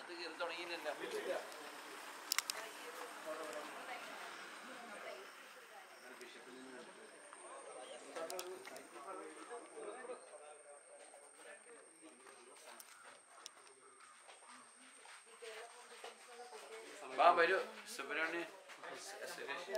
അകത്ത് കയറി തുടങ്ങിയില്ലല്ലോ വാ വരൂ സുബ്രഹ്മണ്യ സുരേഷ്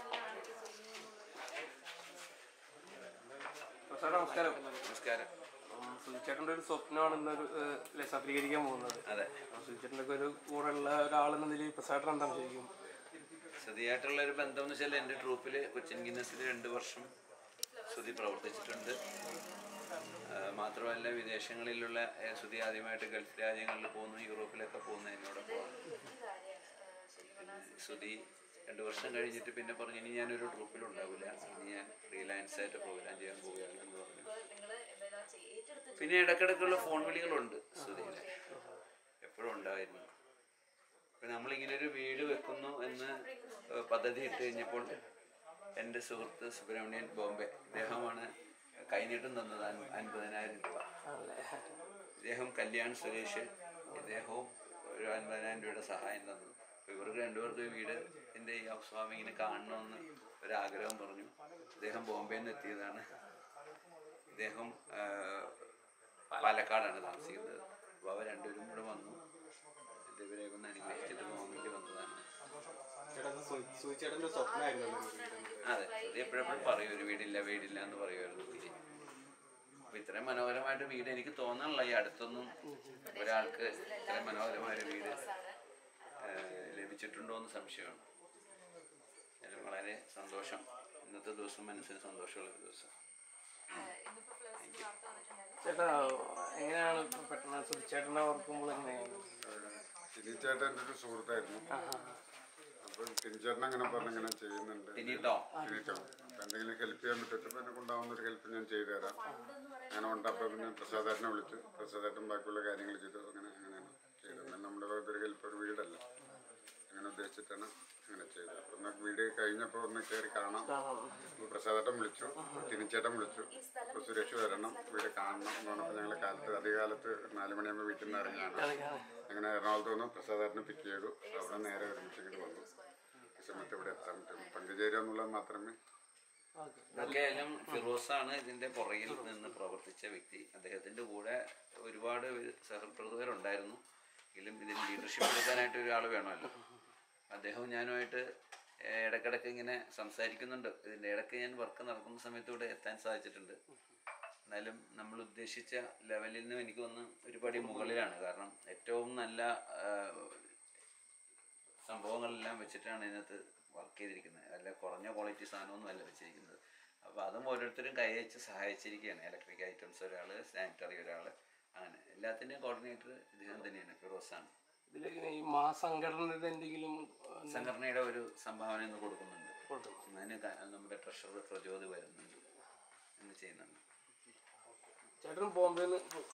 സാർ നമസ്കാരം നമസ്കാരം സുചേട്ടൻ്റെ ഒരു സ്വപ്നമാണ് ഇന്നൊരു ഏഹ്, സഫലീകരിക്കാൻ പോകുന്നത് അതെ സുചേട്ടൻ്റെ ഒക്കെ ഒരു കൂടെയുള്ള ഒരാളെന്ന നിലയിൽ പ്രസാദം എന്താണ് ശരിക്കും ശ്രുതിയായിട്ടുള്ള ഒരു ബന്ധം എന്ന് വെച്ചാൽ എൻ്റെ ട്രൂപ്പിൽ കൊച്ചിൻ ഗിന്നസിൽ രണ്ട് വർഷം ശ്രുതി പ്രവർത്തിച്ചിട്ടുണ്ട് ആ, മാത്രമല്ല വിദേശങ്ങളിലുള്ള ഏ, ശ്രുതി ആദ്യമായിട്ട് ഗൾഫ് രാജ്യങ്ങളിൽ പോകുന്നു യൂറോപ്പിലൊക്കെ പോകുന്നു എന്നോടൊപ്പം പിന്നെ ശ്രുതി രണ്ട് വർഷം കഴിഞ്ഞിട്ട് പിന്നെ പറഞ്ഞു ഇനി ഞാനൊരു ട്രൂപ്പിലുണ്ടാവില്ല ഇനി ഞാൻ ഫ്രീലാൻസ് ആയിട്ട് പ്രോഗ്രാം ചെയ്യാൻ പോവുകയാണ് എന്ന് പറഞ്ഞു പിന്നെ ഇടക്കിടക്കുള്ള ഫോൺ വിളികളുണ്ട് ശ്രുതിയിലെ എപ്പോഴും ഉണ്ടായിരുന്നു ഇപ്പൊ നമ്മളിങ്ങനെ ഒരു വീട് വെക്കുന്നു എന്ന് ഏഹ് പദ്ധതി ഇട്ട് കഴിഞ്ഞപ്പോൾ എൻ്റെ സുഹൃത്ത് സുബ്രഹ്മണ്യൻ ബോംബെ ഇദ്ദേഹമാണ് കൈനീട്ടം തന്നത് അൻ- അൻപതിനായിരം രൂപ ഇദ്ദേഹം കല്യാൺ സുരേഷ് ഇദ്ദേഹവും ഒരു അൻപതിനായിരം രൂപയുടെ സഹായം തന്നു അപ്പൊ ഇവർക്ക് രണ്ടുപേർക്ക് ഈ വീട് എൻ്റെ ഈ ഹൗസ് വാമിങ്ങിന് കാണണമെന്ന് ഒരാഗ്രഹം പറഞ്ഞു ഇദ്ദേഹം ബോംബെയിൽ നിന്ന് എത്തിയതാണ് ഇദ്ദേഹം ആ, പാലക്കാടാണ് താമസിക്കുന്നത് അപ്പോൾ അവർ രണ്ടുപേരും കൂടെ വന്നു എൻ്റെ ഇവരെയൊക്കെ ഒന്ന് അനുഗ്രഹിച്ചിട്ട് പോകാൻ വേണ്ടി വന്നതാണ് ചേട്ടൻ സുചേട്ടൻ്റെ ഒരു സ്വപ്നമായിരുന്നു അതെ അത് എപ്പോഴെപ്പോഴും പറയും ഒരു വീടില്ല വീടില്ല എന്ന് പറയുമായിരുന്നു പുള്ളി അപ്പൊ ഇത്രയും മനോഹരമായിട്ട് വീട് എനിക്ക് തോന്നണില്ല ഈ അടുത്തൊന്നും ഒരാൾക്ക് ഇത്രയും മനോഹരമായ ഒരു വീട് ആ, ലഭിച്ചിട്ടുണ്ടോ എന്ന് സംശയമാണ് എന്നാലും വളരെ സന്തോഷം ഇന്നത്തെ ദിവസം മനസ്സിന് സന്തോഷമുള്ള ഒരു ദിവസം ചേട്ടാ എങ്ങനെയാണ് ഇപ്പൊ പെട്ടെന്ന് സുചേട്ടനെ ഓർക്കുമ്പോൾ എങ്ങനെയാണ് തിരിച്ചേട്ടൻ എൻ്റെ ഒരു സുഹൃത്തായിരുന്നു അപ്പോൾ തിരിച്ചേട്ടൻ അങ്ങനെ പറഞ്ഞ് ഇങ്ങനെ ചെയ്യുന്നുണ്ട് പിന്നീട്ടോ തിരിച്ചോ അപ്പം എന്തെങ്കിലും ഹെൽപ്പ് ചെയ്യാൻ പറ്റുമ്പോൾ എന്നെ കൊണ്ടാവുന്ന ഒരു ഹെൽപ്പ് ഞാൻ ചെയ്തു തരാം അങ്ങനെ ഉണ്ട് അപ്പോൾ പിന്നെ പ്രസാദേട്ടനെ വിളിച്ചു പ്രസാദേട്ടൻ ബാക്കിയുള്ള കാര്യങ്ങൾ ചെയ്തു അങ്ങനെ അങ്ങനെയാണ് ചെയ്തത് എന്നാൽ നമ്മുടെ ഭാഗത്ത് ഒരു ഹെൽപ്പ് ഒരു വീടല്ല അങ്ങനെ ഉദ്ദേശിച്ചിട്ടാണ് അങ്ങനെ ചെയ്തത് അപ്പോൾ ഒന്ന് വീട് കഴിഞ്ഞപ്പോൾ ഒന്ന് കയറി കാണാം അപ്പോൾ പ്രസാദേട്ടൻ വിളിച്ചു തിരിച്ചേട്ടൻ വിളിച്ചു അപ്പോൾ സുരേഷ് വരണം വീട് കാണണം എന്ന് പറഞ്ഞപ്പോൾ ഞങ്ങൾ കാലത്ത് അധികാലത്ത് നാല് മണിയാകുമ്പോൾ വീട്ടിൽ നിന്ന് ഇറങ്ങിയാണ് അങ്ങനെ എറണാകുളത്ത് വന്നു പ്രസാദേട്ടനെ പിക്ക് ചെയ്തു അവിടെ നേരെ ഒരുമിച്ച് ഇങ്ങോട്ട് വന്നു ഈ സമയത്ത് ഇവിടെ എത്താൻ പറ്റും പങ്കുചേരുക എന്നുള്ളത് മാത്രമേ ഇതൊക്കെയായാലും ഫിറോസാണ് ഇതിന്റെ പുറകിൽ നിന്ന് പ്രവർത്തിച്ച വ്യക്തി അദ്ദേഹത്തിന്റെ കൂടെ ഒരുപാട് സഹപ്രവർത്തകരുണ്ടായിരുന്നു എങ്കിലും ഇതിന് ലീഡർഷിപ്പ് എടുക്കാനായിട്ട് ഒരാൾ വേണമല്ലോ അദ്ദേഹവും ഞാനുമായിട്ട് ഏഹ്, ഇടയ്ക്കിടയ്ക്ക് ഇങ്ങനെ സംസാരിക്കുന്നുണ്ട് ഇതിന്റെ ഇടയ്ക്ക് ഞാൻ വർക്ക് നടക്കുന്ന സമയത്ത് ഇവിടെ എത്താൻ സാധിച്ചിട്ടുണ്ട് എന്നാലും നമ്മൾ ഉദ്ദേശിച്ച ലെവലിൽ നിന്നും എനിക്ക് തോന്നുന്നു ഒരു പടി മുകളിലാണ് കാരണം ഏറ്റവും നല്ല ആഹ്, സംഭവങ്ങളെല്ലാം വെച്ചിട്ടാണ് ഇതിനകത്ത് വർക്ക് ചെയ്തിരിക്കുന്നത് അല്ല കുറഞ്ഞ ക്വാളിറ്റി സാധനമൊന്നും അല്ല വെച്ചിരിക്കുന്നത് അപ്പോൾ അതും ഓരോരുത്തരും കൈവച്ച് സഹായിച്ചിരിക്കുകയാണ് ഇലക്ട്രിക് ഐറ്റംസ് ഒരാൾ സാനിറ്ററി ഒരാൾ അങ്ങനെ എല്ലാത്തിൻ്റെയും കോർഡിനേറ്റർ ഇദ്ദേഹം തന്നെയാണ് ഫിറോസാണ് ഇതിലേക്ക് ഈ മാസംഘടനയുടെ എന്തെങ്കിലും ഏഹ്, സംഘടനയുടെ ഒരു സംഭാവന ഇന്ന് കൊടുക്കുന്നുണ്ട് കൊടുക്കും. അതിന് ക- നമ്മുടെ ട്രഷറർ പ്രചോദ് വരുന്നുണ്ട് എന്ന് ചെയ്യുന്നുണ്ട് ചേട്ടൻ ബോംബെന്ന്